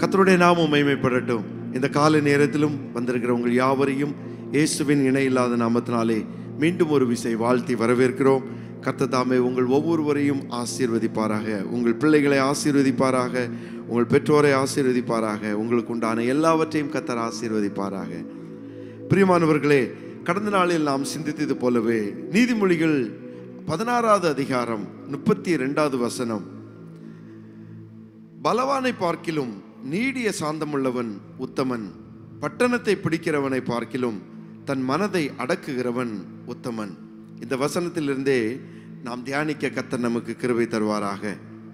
கர்த்தருடைய நாமம் மைமைப்படட்டும் இந்த காலை நேரத்திலும் வந்திருக்கிற உங்கள் யாவரையும் இயேசுவின் இணையில்லாத நாமத்தினாலே மீண்டும் ஒரு விசை வாழ்த்தி வரவேற்கிறோம் கர்த்தர் தாமே உங்கள் ஒவ்வொருவரையும் ஆசீர்வதிப்பாராக உங்கள் பிள்ளைகளை ஆசீர்வதிப்பாராக உங்கள் பெற்றோரை ஆசீர்வதிப்பாராக உங்களுக்கு உண்டான எல்லாவற்றையும் கர்த்தர் ஆசீர்வதிப்பாராக பிரியமானவர்களே கடந்த நாளில் நாம் சிந்தித்தது போலவே நீதிமொழிகள் பதினாறாவது அதிகாரம் முப்பத்தி இரண்டாவது வசனம் பலவானை பார்க்கிலும் நீடிய சாந்தமுள்ளவன் உத்தமன் பட்டணத்தை பிடிக்கிறவனை பார்க்கிலும் தன் மனதை அடக்குகிறவன் உத்தமன் இந்த வசனத்திலிருந்தே நாம் தியானிக்க கத்தர் நமக்கு கிருபை தருவாராக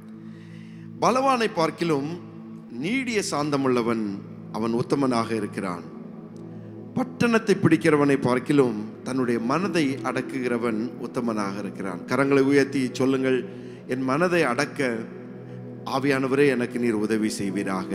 பலவானை பார்க்கிலும் நீடிய சாந்தமுள்ளவன் அவன் உத்தமனாக இருக்கிறான் பட்டணத்தை பிடிக்கிறவனை பார்க்கிலும் தன்னுடைய மனதை அடக்குகிறவன் உத்தமனாக இருக்கிறான் கரங்களை உயர்த்தி சொல்லுங்கள் என் மனதை அடக்க ஆவியானவரே எனக்கு நீர் உதவி செய்வீராக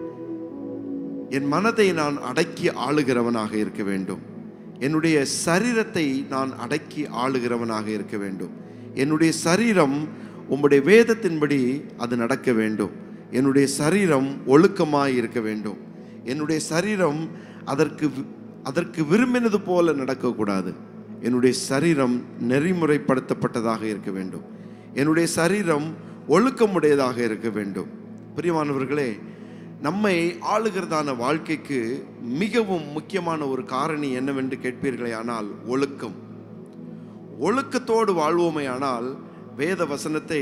என் மனதை நான் அடக்கி ஆளுகிறவனாக இருக்க வேண்டும் என்னுடைய சரீரத்தை நான் அடக்கி ஆளுகிறவனாக இருக்க வேண்டும் என்னுடைய சரீரம் உம்முடைய வேதத்தின்படி அது நடக்க வேண்டும் என்னுடைய சரீரம் ஒழுக்கமாய் இருக்க வேண்டும் என்னுடைய சரீரம் அதற்கு வி- அதற்கு விரும்பினது போல நடக்கக்கூடாது என்னுடைய சரீரம் நெறிமுறைப்படுத்தப்பட்டதாக இருக்க வேண்டும் என்னுடைய சரீரம் ஒழுக்கமுடையதாக இருக்க வேண்டும் பிரியமானவர்களே நம்மை ஆளுகிறதான வாழ்க்கைக்கு மிகவும் முக்கியமான ஒரு காரணி என்னவென்று கேட்பீர்களே ஆனால் ஒழுக்கம் ஒழுக்கத்தோடு வாழ்வோமே ஆனால் வேத வசனத்தை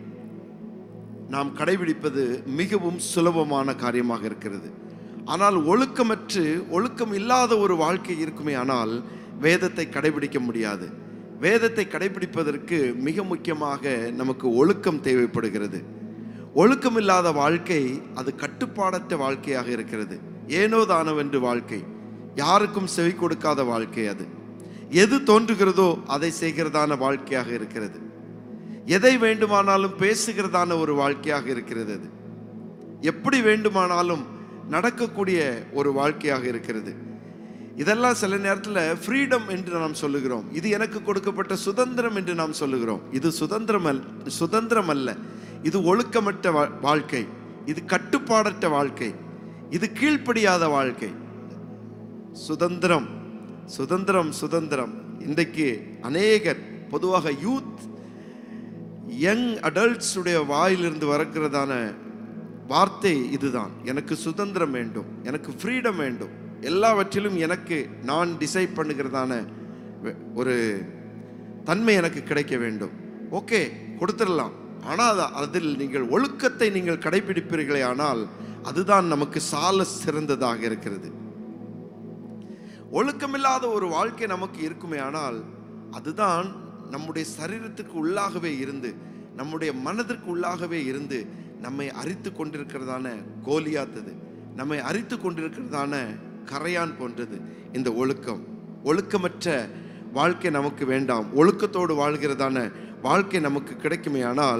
நாம் கடைபிடிப்பது மிகவும் சுலபமான காரியமாக இருக்கிறது ஆனால் ஒழுக்கமற்று ஒழுக்கம் இல்லாத ஒரு வாழ்க்கை இருக்குமே ஆனால் வேதத்தை கடைபிடிக்க முடியாது வேதத்தை கடைபிடிப்பதற்கு மிக முக்கியமாக நமக்கு ஒழுக்கம் தேவைப்படுகிறது ஒழுக்கம் இல்லாத வாழ்க்கை அது கட்டுப்பாடற்ற வாழ்க்கையாக இருக்கிறது ஏனோ தானவென்று வாழ்க்கை யாருக்கும் செவி கொடுக்காத வாழ்க்கை அது எது தோன்றுகிறதோ அதை செய்கிறதான வாழ்க்கையாக இருக்கிறது எதை வேண்டுமானாலும் பேசுகிறதான ஒரு வாழ்க்கையாக இருக்கிறது அது எப்படி வேண்டுமானாலும் நடக்கக்கூடிய ஒரு வாழ்க்கையாக இருக்கிறது இதெல்லாம் சில நேரத்தில் ஃப்ரீடம் என்று நாம் சொல்லுகிறோம் இது எனக்கு கொடுக்கப்பட்ட சுதந்திரம் என்று நாம் சொல்லுகிறோம் இது சுதந்திரம் அல்ல சுதந்திரம் அல்ல இது ஒழுக்கமற்ற வா- வாழ்க்கை இது கட்டுப்பாடற்ற வாழ்க்கை இது கீழ்ப்படியாத வாழ்க்கை சுதந்திரம் சுதந்திரம் சுதந்திரம் இன்றைக்கு அநேகர் பொதுவாக யூத் யங் அடல்ட்ஸ் உடைய வாயிலிருந்து வரக்கிறதான வார்த்தை இதுதான் எனக்கு சுதந்திரம் வேண்டும் எனக்கு ஃப்ரீடம் வேண்டும் எல்லாவற்றிலும் எனக்கு நான் டிசைட் பண்ணுகிறதான வெ- ஒரு தன்மை எனக்கு கிடைக்க வேண்டும் ஓகே கொடுத்துடலாம் ஆனால் அது- அதில் நீங்கள் ஒழுக்கத்தை நீங்கள் கடைபிடிப்பீர்களே ஆனால் அதுதான் நமக்கு சால சிறந்ததாக இருக்கிறது ஒழுக்கமில்லாத ஒரு வாழ்க்கை நமக்கு இருக்குமே ஆனால் அதுதான் நம்முடைய சரீரத்துக்கு உள்ளாகவே இருந்து நம்முடைய மனதிற்கு உள்ளாகவே இருந்து நம்மை அரித்து கொண்டிருக்கிறதான கோலியாத்தது நம்மை அரித்து கொண்டிருக்கிறதான கரையான் போன்றது இந்த ஒழுக்கம் ஒழுக்கமற்ற வாழ்க்கை நமக்கு வேண்டாம் ஒழுக்கத்தோடு வாழ்கிறதான வாழ்க்கை நமக்கு கிடைக்குமே ஆனால்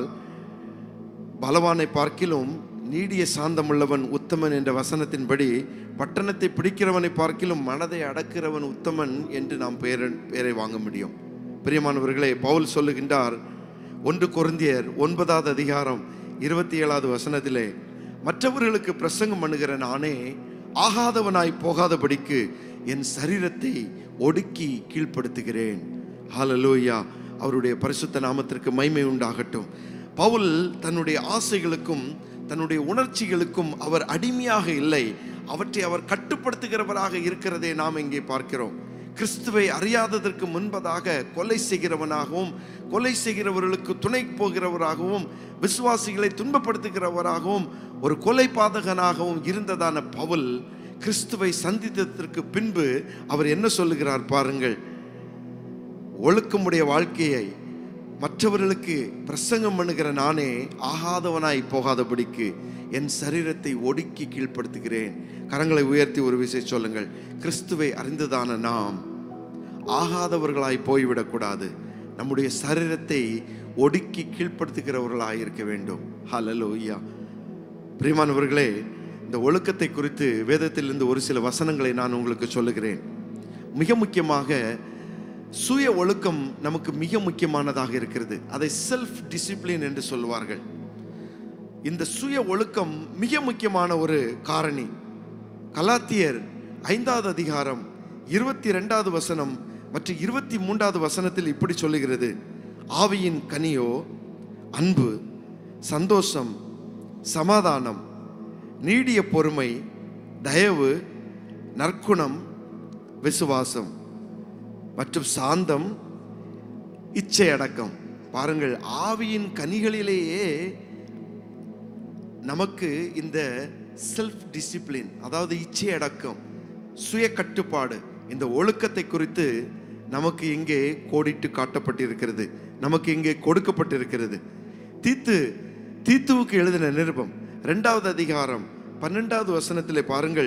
பலவானை பார்க்கிலும் நீடிய சாந்தமுள்ளவன் உத்தமன் என்ற வசனத்தின்படி பட்டணத்தை பிடிக்கிறவனை பார்க்கிலும் மனதை அடக்கிறவன் உத்தமன் என்று நாம் பெயர் பெயரை வாங்க முடியும் பிரியமானவர்களே பவுல் சொல்லுகின்றார் ஒன்று கொரிந்தியர் ஒன்பதாவது அதிகாரம் இருபத்தி ஏழாவது வசனத்திலே மற்றவர்களுக்கு பிரசங்கம் பண்ணுகிற நானே ஆகாதவனாய் போகாதபடிக்கு என் சரீரத்தை ஒடுக்கி கீழ்ப்படுத்துகிறேன் ஹalleluya அவருடைய பரிசுத்த நாமத்திற்கு மைமை உண்டாகட்டும் பவுல் தன்னுடைய ஆசைகளுக்கும் தன்னுடைய உணர்ச்சிகளுக்கும் அவர் அடிமையாக இல்லை அவற்றை அவர் கட்டுப்படுத்துகிறவராக இருக்கிறதை நாம் இங்கே பார்க்கிறோம் கிறிஸ்துவை அறியாததற்கு முன்பதாக கொலை செய்கிறவனாகவும் கொலை செய்கிறவர்களுக்கு துணை போகிறவராகவும் விசுவாசிகளை துன்பப்படுத்துகிறவராகவும் ஒரு கொலை பாதகனாகவும் இருந்ததான பவுல் கிறிஸ்துவை சந்தித்ததற்கு பின்பு அவர் என்ன சொல்லுகிறார் பாருங்கள் ஒழுக்கமுடைய வாழ்க்கையை மற்றவர்களுக்கு பிரசங்கம் பண்ணுகிற நானே ஆகாதவனாய் போகாதபடிக்கு என் சரீரத்தை ஒடுக்கி கீழ்ப்படுத்துகிறேன் கரங்களை உயர்த்தி ஒரு விஷயம் சொல்லுங்கள் கிறிஸ்துவை அறிந்ததான நாம் ஆகாதவர்களாய் போய்விடக்கூடாது நம்முடைய சரீரத்தை ஒடுக்கி கீழ்ப்படுத்துகிறவர்களாய் இருக்க வேண்டும் ஹalleluya பிரியமானவர்களே இந்த ஒழுக்கத்தை குறித்து வேதத்திலிருந்து ஒரு சில வசனங்களை நான் உங்களுக்கு சொல்லுகிறேன் மிக முக்கியமாக சுய ஒழுக்கம் நமக்கு மிக முக்கியமானதாக இருக்கிறது அதை செல்ஃப் டிசிப்ளின் என்று சொல்வார்கள் இந்த சுய ஒழுக்கம் மிக முக்கியமான ஒரு காரணி கலாத்தியர் ஐந்தாவது அதிகாரம் இருபத்தி ரெண்டாவது வசனம் மற்றும் இருபத்தி மூன்றாவது வசனத்தில் இப்படி சொல்லுகிறது ஆவியின் கனியோ அன்பு சந்தோஷம் சமாதானம் நீடிய பொறுமை தயவு நற்குணம் விசுவாசம் மற்றும் சாந்தம் இச்சை அடக்கம் பாருங்கள் ஆவியின் கனிகளிலேயே நமக்கு இந்த செல்ஃப் டிசிப்ளின் அதாவது இச்சை அடக்கம் சுய கட்டுப்பாடு இந்த ஒழுக்கத்தை குறித்து நமக்கு இங்கே கோடிட்டு காட்டப்பட்டிருக்கிறது நமக்கு இங்கே கொடுக்கப்பட்டிருக்கிறது தீத்து தீத்துவுக்கு எழுதின நிருபம் ரெண்டாவது அதிகாரம் பன்னெண்டாவது வசனத்திலே பாருங்கள்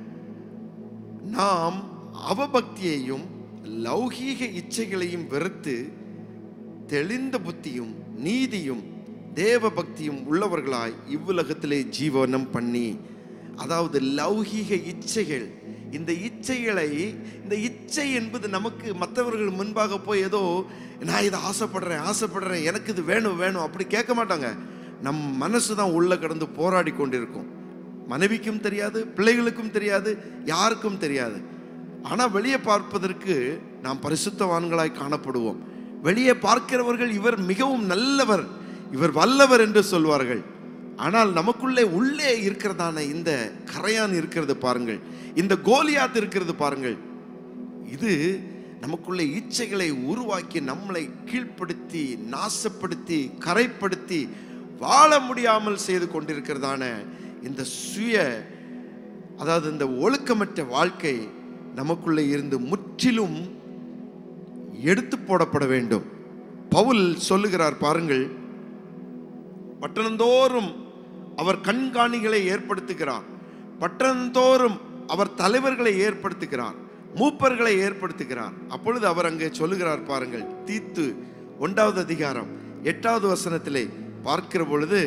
நாம் அவபக்தியையும் லௌகீக இச்சைகளையும் வெறுத்து தெளிந்த புத்தியும் நீதியும் தேவ பக்தியும் உள்ளவர்களாய் இவ்வுலகத்திலே ஜீவனம் பண்ணி அதாவது லௌகீக இச்சைகள் இந்த இச்சைகளை இந்த இச்சை என்பது நமக்கு மற்றவர்கள் முன்பாக போய் ஏதோ நான் இதை ஆசைப்படுறேன் ஆசைப்படுறேன் எனக்கு இது வேணும் வேணும் அப்படி கேட்க மாட்டாங்க நம் மனசு தான் உள்ள கடந்து போராடி கொண்டிருக்கும் மனைவிக்கும் தெரியாது பிள்ளைகளுக்கும் தெரியாது யாருக்கும் தெரியாது ஆனால் வெளியே பார்ப்பதற்கு நாம் பரிசுத்தவான்களாய் காணப்படுவோம் வெளியே பார்க்கிறவர்கள் இவர் மிகவும் நல்லவர் இவர் வல்லவர் என்று சொல்வார்கள் ஆனால் நமக்குள்ளே உள்ளே இருக்கிறதான இந்த கரையான் இருக்கிறது பாருங்கள் இந்த கோலியாத் இருக்கிறது பாருங்கள் இது நமக்குள்ளே இச்சைகளை உருவாக்கி நம்மளை கீழ்ப்படுத்தி நாசப்படுத்தி கரைப்படுத்தி வாழ முடியாமல் செய்து கொண்டிருக்கிறதான இந்த சுய அதாவது இந்த ஒழுக்கமற்ற வாழ்க்கை நமக்குள்ளே இருந்து முற்றிலும் எடுத்து போடப்பட வேண்டும் பவுல் சொல்லுகிறார் பாருங்கள் பட்டணந்தோறும் அவர் கண்காணிகளை ஏற்படுத்துகிறார் பட்டணந்தோறும் அவர் தலைவர்களை ஏற்படுத்துகிறார் மூப்பர்களை ஏற்படுத்துகிறார் அப்பொழுது அவர் அங்கே சொல்லுகிறார் பாருங்கள் தீத்து ஒன்றாவது அதிகாரம் எட்டாவது வசனத்திலே பார்க்கிற பொழுது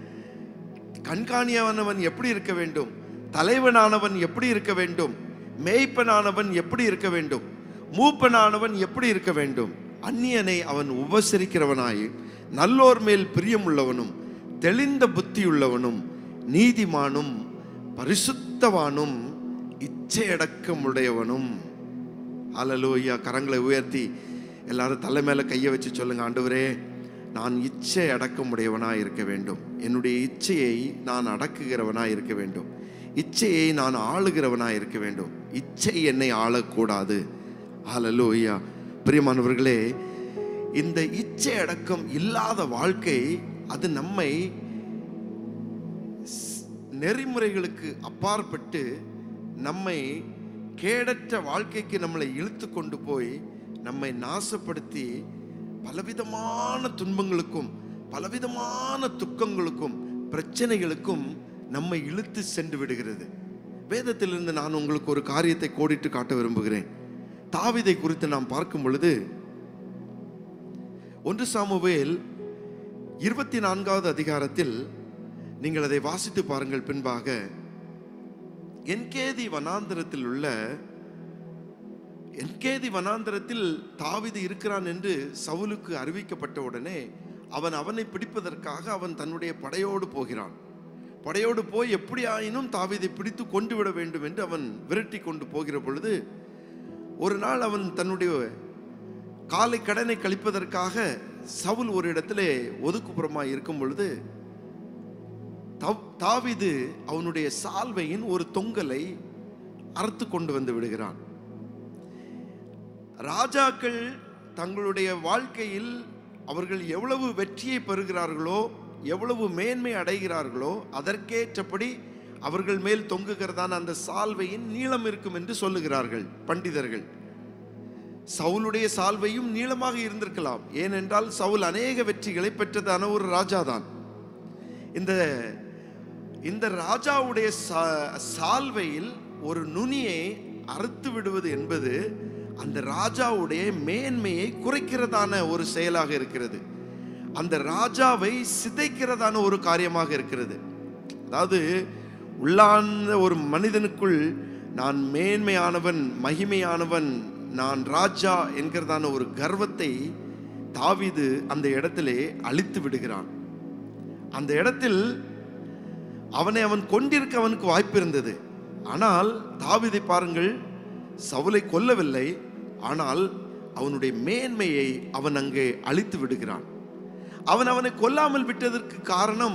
கண்காணியானவன் எப்படி இருக்க வேண்டும் தலைவனானவன் எப்படி இருக்க வேண்டும் மேய்ப்பனானவன் எப்படி இருக்க வேண்டும் மூப்பனானவன் எப்படி இருக்க வேண்டும் அந்நியனை அவன் உபசரிக்கிறவனாய் நல்லோர் மேல் பிரியமுள்ளவனும் தெளிந்த புத்தியுள்ளவனும் நீதிமானும் பரிசுத்தவானும் இச்சையடக்கமுடையவனும் அலலோய்யா கரங்களை உயர்த்தி எல்லாரும் தலை மேல கையை வச்சு சொல்லுங்க ஆண்டவரே நான் இச்சை அடக்கமுடையவனாய் இருக்க வேண்டும் என்னுடைய இச்சையை நான் அடக்குகிறவனாய் இருக்க வேண்டும் இச்சையை நான் ஆளுகிறவனாய் இருக்க வேண்டும் இச்சை என்னை ஆளக்கூடாது ஹalleluya பிரியமானவர்களே இந்த இச்சை அடக்கம் இல்லாத வாழ்க்கை அது நம்மை ஸ்- நெறிமுறைகளுக்கு அப்பாற்பட்டு நம்மை கேடற்ற வாழ்க்கைக்கு நம்மளை இழுத்து கொண்டு போய் நம்மை நாசப்படுத்தி பலவிதமான துன்பங்களுக்கும் பலவிதமான துக்கங்களுக்கும் பிரச்சனைகளுக்கும் நம்மை இழுத்து சென்று விடுகிறது வேதத்திலிருந்து நான் உங்களுக்கு ஒரு காரியத்தை கோடிட்டு காட்ட விரும்புகிறேன் தாவீதை குறித்து நாம் பார்க்கும் பொழுது ஒன்று சாமுவேல் இருபத்தி நான்காவது அதிகாரத்தில் நீங்கள் அதை வாசித்து பாருங்கள் பின்பாக என்கேதி வனாந்தரத்தில் உள்ள என்கேதி வனாந்தரத்தில் தாவீது இருக்கிறான் என்று சவுலுக்கு அறிவிக்கப்பட்ட உடனே அவன் அவனை பிடிப்பதற்காக அவன் தன்னுடைய படையோடு போகிறான் படையோடு போய் எப்படி ஆயினும் தாவீதை பிடித்து கொண்டு விட வேண்டும் என்று அவன் விரட்டி கொண்டு போகிற பொழுது ஒரு நாள் அவன் தன்னுடைய காலை கடனை கழிப்பதற்காக சவுல் ஒரு இடத்திலே ஒதுக்குப்புறமாய் இருக்கும் பொழுது தவ்- தாவீது அவனுடைய சால்வையின் ஒரு தொங்கலை அறுத்து கொண்டு வந்து விடுகிறான் ராஜாக்கள் தங்களுடைய வாழ்க்கையில் அவர்கள் எவ்வளவு வெற்றியை பெறுகிறார்களோ எவ்வளவு மேன்மை அடைகிறார்களோ அதற்கேற்றபடி அவர்கள் மேல் தொங்குகிறதான அந்த சால்வையின் நீளம் இருக்கும் என்று சொல்லுகிறார்கள் பண்டிதர்கள் சவுலுடைய சால்வையும் நீளமாக இருந்திருக்கலாம் ஏனென்றால் சவுல் அநேக வெற்றிகளை பெற்றதான ஒரு ராஜாதான் இந்த இந்த ராஜாவுடைய சா- சால்வையில் ஒரு நுனியை அறுத்து விடுவது என்பது அந்த ராஜாவுடைய மேன்மையை குறைக்கிறதான ஒரு செயலாக இருக்கிறது அந்த ராஜாவை சிதைக்கிறதான ஒரு காரியமாக இருக்கிறது அதாவது உள்ளார்ந்த ஒரு மனிதனுக்குள் நான் மேன்மையானவன் மகிமையானவன் நான் ராஜா என்கிறதான ஒரு கர்வத்தை தாவீது அந்த இடத்திலே அழித்து விடுகிறான் அந்த இடத்தில் அவனை அவன் கொண்டிருக்க அவனுக்கு வாய்ப்பு இருந்தது ஆனால் தாவீதை பாருங்கள் சவுலை கொல்லவில்லை ஆனால் அவனுடைய மேன்மையை அவன் அங்கே அழித்து விடுகிறான் அவன் அவனை கொல்லாமல் விட்டதற்கு காரணம்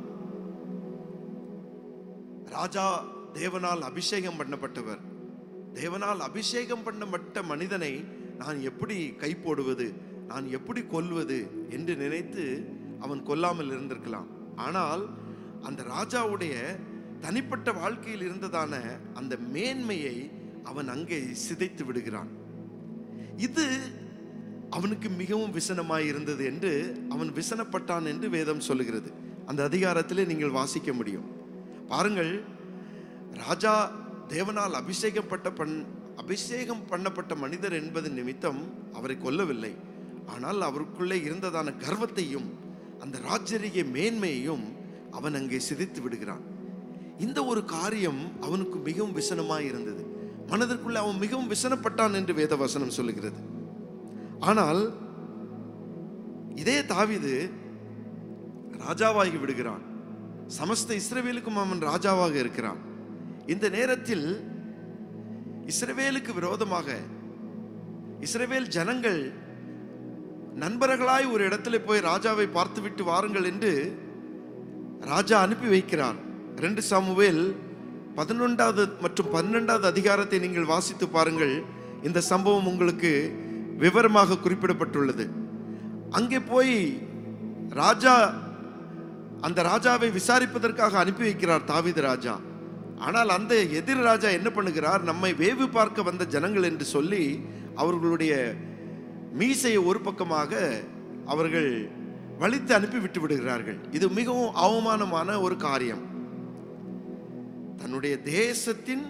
ராஜா தேவனால் அபிஷேகம் பண்ணப்பட்டவர் தேவனால் அபிஷேகம் பண்ணப்பட்ட மனிதனை நான் எப்படி கை போடுவது நான் எப்படி கொல்வது என்று நினைத்து அவன் கொல்லாமல் இருந்திருக்கலாம் ஆனால் அந்த ராஜாவுடைய தனிப்பட்ட வாழ்க்கையில் இருந்ததான அந்த மேன்மையை அவன் அங்கே சிதைத்து விடுகிறான் இது அவனுக்கு மிகவும் விசனமாய் இருந்தது என்று அவன் விசனப்பட்டான் என்று வேதம் சொல்லுகிறது அந்த அதிகாரத்திலே நீங்கள் வாசிக்க முடியும் பாருங்கள் ராஜா தேவனால் அபிஷேகப்பட்ட பண் அபிஷேகம் பண்ணப்பட்ட மனிதர் என்பது நிமித்தம் அவரை கொல்லவில்லை ஆனால் அவருக்குள்ளே இருந்ததான கர்வத்தையும் அந்த ராஜரிய மேன்மையையும் அவன் அங்கே சிதைத்து விடுகிறான் இந்த ஒரு காரியம் அவனுக்கு மிகவும் விசனமாய் இருந்தது மனதிற்குள்ளே அவன் மிகவும் விசனப்பட்டான் என்று வேத வசனம் சொல்லுகிறது ஆனால் இதே தாவீது ராஜாவாகி விடுகிறான் சமஸ்த இஸ்ரவேலுக்கும் அவன் ராஜாவாக இருக்கிறான் இந்த நேரத்தில் இஸ்ரவேலுக்கு விரோதமாக இஸ்ரவேல் ஜனங்கள் நண்பர்களாய் ஒரு இடத்துல போய் ராஜாவை பார்த்துவிட்டு வாருங்கள் என்று ராஜா அனுப்பி வைக்கிறார் ரெண்டு சாமுவேல் பதினொன்றாவது மற்றும் பன்னெண்டாவது அதிகாரத்தை நீங்கள் வாசித்து பாருங்கள் இந்த சம்பவம் உங்களுக்கு விவரமாக குறிப்பிடப்பட்டுள்ளது அங்கே போய் ராஜா அந்த ராஜாவை விசாரிப்பதற்காக அனுப்பி வைக்கிறார் தாவீது ராஜா ஆனால் அந்த எதிர் ராஜா என்ன பண்ணுகிறார் நம்மை வேவு பார்க்க வந்த ஜனங்கள் என்று சொல்லி அவர்களுடைய மீசையை ஒரு பக்கமாக அவர்கள் வலித்து அனுப்பி விட்டு விடுகிறார்கள் இது மிகவும் அவமானமான ஒரு காரியம் தன்னுடைய தேசத்தின்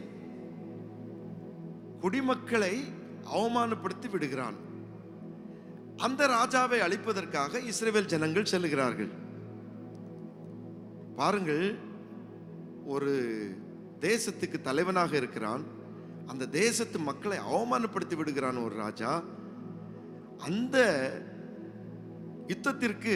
குடிமக்களை அவமானப்படுத்தி விடுகிறான் அந்த ராஜாவை அழிப்பதற்காக இஸ்ரேல் ஜனங்கள் செல்லுகிறார்கள் பாருங்கள் ஒரு தேசத்துக்கு தலைவனாக இருக்கிறான் அந்த தேசத்து மக்களை அவமானப்படுத்தி விடுகிறான் ஒரு ராஜா அந்த யுத்தத்திற்கு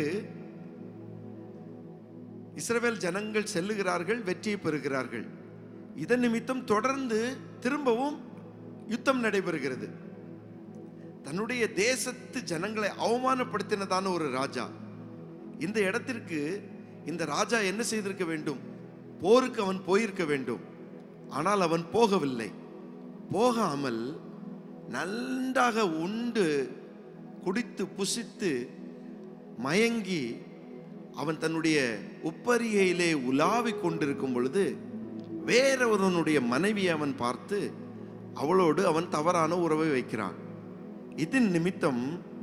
இஸ்ரவேல் ஜனங்கள் செல்லுகிறார்கள் வெற்றியை பெறுகிறார்கள் இதன் நிமித்தம் தொடர்ந்து திரும்பவும் யுத்தம் நடைபெறுகிறது தன்னுடைய தேசத்து ஜனங்களை அவமானப்படுத்தினதான ஒரு ராஜா இந்த இடத்திற்கு இந்த ராஜா என்ன செய்திருக்க வேண்டும் போருக்கு அவன் போயிருக்க வேண்டும் ஆனால் அவன் போகவில்லை போகாமல் நன்றாக உண்டு குடித்து புசித்து மயங்கி அவன் தன்னுடைய உப்பரிகையிலே உலாவிக் கொண்டிருக்கும் பொழுது வேறொருவனுடைய மனைவியை அவன் பார்த்து அவளோடு அவன் தவறான உறவை வைக்கிறான் இதன் நிமித்தம்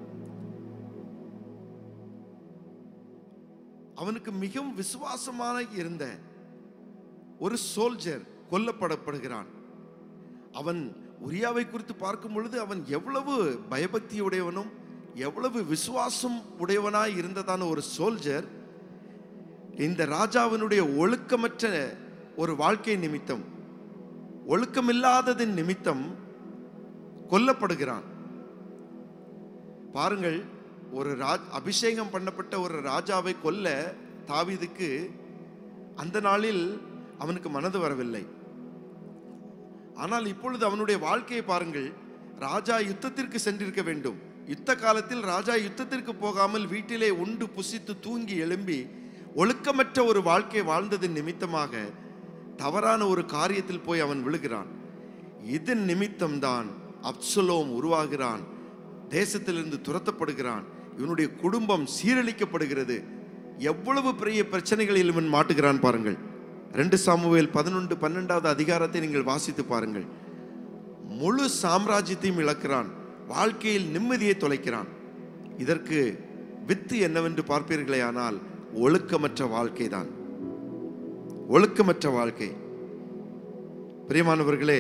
அவனுக்கு மிகவும் விசுவாசமான இருந்த ஒரு சோல்ஜர் கொல்லப்படப்படுகிறான் அவன் உரியாவை குறித்து பார்க்கும் பொழுது அவன் எவ்வளவு பயபக்தி உடையவனும் எவ்வளவு விசுவாசம் உடையவனாய் இருந்ததான ஒரு சோல்ஜர் இந்த ராஜாவினுடைய ஒழுக்கமற்ற ஒரு வாழ்க்கை நிமித்தம் ஒழுக்கமில்லாததின் நிமித்தம் கொல்லப்படுகிறான் பாருங்கள் ஒரு ராஜ் அபிஷேகம் பண்ணப்பட்ட ஒரு ராஜாவை கொல்ல தாவீதுக்கு அந்த நாளில் அவனுக்கு மனது வரவில்லை ஆனால் இப்பொழுது அவனுடைய வாழ்க்கையை பாருங்கள் ராஜா யுத்தத்திற்கு சென்றிருக்க வேண்டும் யுத்த காலத்தில் ராஜா யுத்தத்திற்கு போகாமல் வீட்டிலே உண்டு புசித்து தூங்கி எழும்பி ஒழுக்கமற்ற ஒரு வாழ்க்கை வாழ்ந்ததின் நிமித்தமாக தவறான ஒரு காரியத்தில் போய் அவன் விழுகிறான் இதன் நிமித்தம்தான் அப்சலோம் உருவாகிறான் தேசத்திலிருந்து துரத்தப்படுகிறான் இவனுடைய குடும்பம் சீரழிக்கப்படுகிறது எவ்வளவு பெரிய பிரச்சனைகளில் இவன் மாட்டுகிறான் பாருங்கள் ரெண்டு சாமுவேல் பதினொன்று பன்னெண்டாவது அதிகாரத்தை நீங்கள் வாசித்து பாருங்கள் முழு சாம்ராஜ்யத்தையும் இழக்கிறான் வாழ்க்கையில் நிம்மதியை தொலைக்கிறான் இதற்கு வித்து என்னவென்று பார்ப்பீர்களே ஆனால் ஒழுக்கமற்ற வாழ்க்கை தான் ஒழுக்கமற்ற வாழ்க்கை பிரியமானவர்களே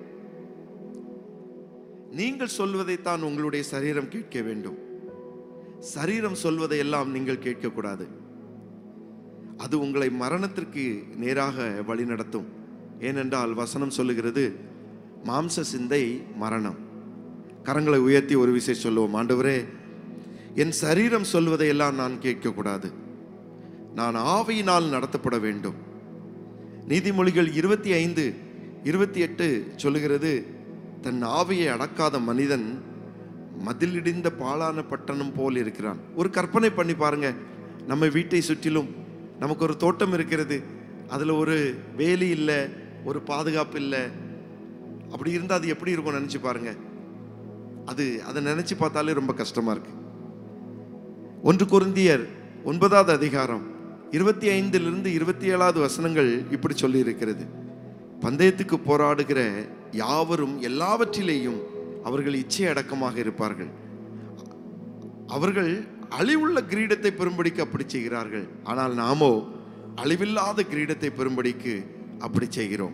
நீங்கள் சொல்வதைத்தான் உங்களுடைய சரீரம் கேட்க வேண்டும் சரீரம் சொல்வதை எல்லாம் நீங்கள் கேட்கக்கூடாது அது உங்களை மரணத்திற்கு நேராக வழிநடத்தும் ஏனென்றால் வசனம் சொல்லுகிறது மாம்ச சிந்தை மரணம் கரங்களை உயர்த்தி ஒரு விஷயம் சொல்லுவோம் ஆண்டவரே என் சரீரம் சொல்வதை எல்லாம் நான் கேட்கக்கூடாது நான் ஆவியினால் நடத்தப்பட வேண்டும் நீதிமொழிகள் இருபத்தி ஐந்து இருபத்தி எட்டு சொல்லுகிறது தன் ஆவியை அடக்காத மனிதன் மதிலிடிந்த பாழான பட்டணம் போல் இருக்கிறான் ஒரு கற்பனை பண்ணி பாருங்க நம்ம வீட்டை சுற்றிலும் நமக்கு ஒரு தோட்டம் இருக்கிறது அதில் ஒரு வேலி இல்லை ஒரு பாதுகாப்பு இல்லை அப்படி இருந்தால் அது எப்படி இருக்கும் நினச்சி பாருங்க அது அதை நினச்சி பார்த்தாலே ரொம்ப கஷ்டமா இருக்கு ஒன்று குருந்தியர் ஒன்பதாவது அதிகாரம் இருபத்தி ஐந்திலிருந்து இருபத்தி ஏழாவது வசனங்கள் இப்படி சொல்லி இருக்கிறது பந்தயத்துக்கு போராடுகிற யாவரும் எல்லாவற்றிலேயும் அவர்கள் இச்சை அடக்கமாக இருப்பார்கள் அவர்கள் அழிவுள்ள கிரீடத்தை பெறும்படிக்கு அப்படி செய்கிறார்கள் ஆனால் நாமோ அழிவில்லாத கிரீடத்தை பெறும்படிக்கு அப்படி செய்கிறோம்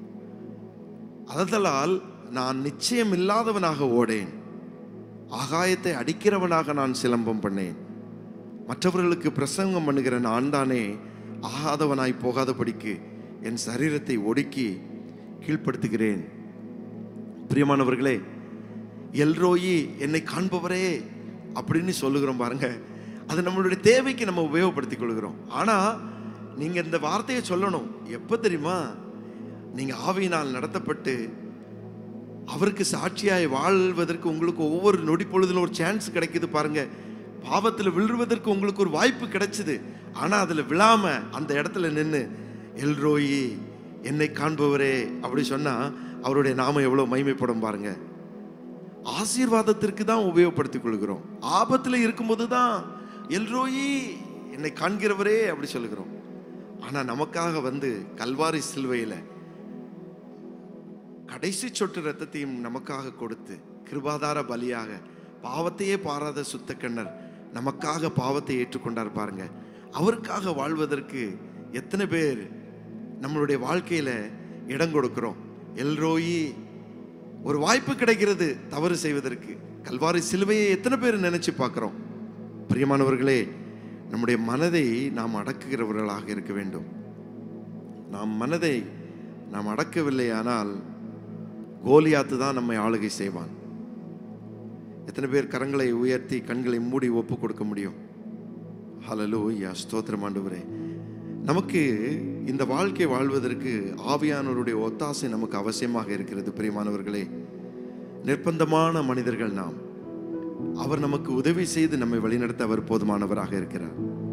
அதலால் நான் நிச்சயம் இல்லாதவனாக ஓடேன் ஆகாயத்தை அடிக்கிறவனாக நான் சிலம்பம் பண்ணேன் மற்றவர்களுக்கு பிரசங்கம் பண்ணுகிற நான் தானே ஆகாதவனாய் போகாதபடிக்கு என் சரீரத்தை ஒடுக்கி கீழ்ப்படுத்துகிறேன் பிரியமானவர்களே எல்ரோயி என்னை காண்பவரே அப்படின்னு சொல்லுகிறோம் பாருங்க அது நம்மளுடைய தேவைக்கு நம்ம உபயோகப்படுத்திக் கொள்கிறோம் ஆனா நீங்க இந்த வார்த்தையை சொல்லணும் எப்ப தெரியுமா நீங்க ஆவியினால் நடத்தப்பட்டு அவருக்கு சாட்சியாய் வாழ்வதற்கு உங்களுக்கு ஒவ்வொரு நொடி பொழுதுல ஒரு சான்ஸ் கிடைக்குது பாருங்க பாவத்தில் விழுவதற்கு உங்களுக்கு ஒரு வாய்ப்பு கிடைச்சது ஆனா அதுல விழாம அந்த இடத்துல நின்று எல்ரோயி என்னை காண்பவரே அப்படி சொன்னா அவருடைய நாமம் எவ்வளவு மகிமைப்படும் பாருங்க ஆசீர்வாதத்திற்கு தான் உபயோகப்படுத்திக் கொள்கிறோம் ஆபத்தில் இருக்கும்போது தான் எல்ரோயி என்னை காண்கிறவரே அப்படி சொல்லுகிறோம் ஆனா நமக்காக வந்து கல்வாரி சிலுவையில கடைசி சொட்டு ரத்தத்தையும் நமக்காக கொடுத்து கிருபாதார பலியாக பாவத்தையே பாராத சுத்த கண்ணர் நமக்காக பாவத்தை ஏற்றுக்கொண்டார் பாருங்க அவருக்காக வாழ்வதற்கு எத்தனை பேர் நம்மளுடைய வாழ்க்கையில இடம் கொடுக்கிறோம் எல்ரோயி ஒரு வாய்ப்பு கிடைக்கிறது தவறு செய்வதற்கு கல்வாரி சிலுவையை எத்தனை பேர் நினைச்சு பார்க்கிறோம் பிரியமானவர்களே நம்முடைய மனதை நாம் அடக்குகிறவர்களாக இருக்க வேண்டும் நாம் மனதை நாம் அடக்கவில்லையானால் கோலியாத்து தான் நம்மை ஆளுகை செய்வான் எத்தனை பேர் கரங்களை உயர்த்தி கண்களை மூடி ஒப்பு கொடுக்க முடியும் ஹalleluya ஸ்தோத்திரம் ஆண்டவரே நமக்கு இந்த வாழ்க்கை வாழ்வதற்கு ஆவியானவருடைய ஒத்தாசை நமக்கு அவசியமாக இருக்கிறது பிரியமானவர்களே நிர்பந்தமான மனிதர்கள் நாம் அவர் நமக்கு உதவி செய்து நம்மை வழிநடத்த அவர் போதுமானவராக இருக்கிறார்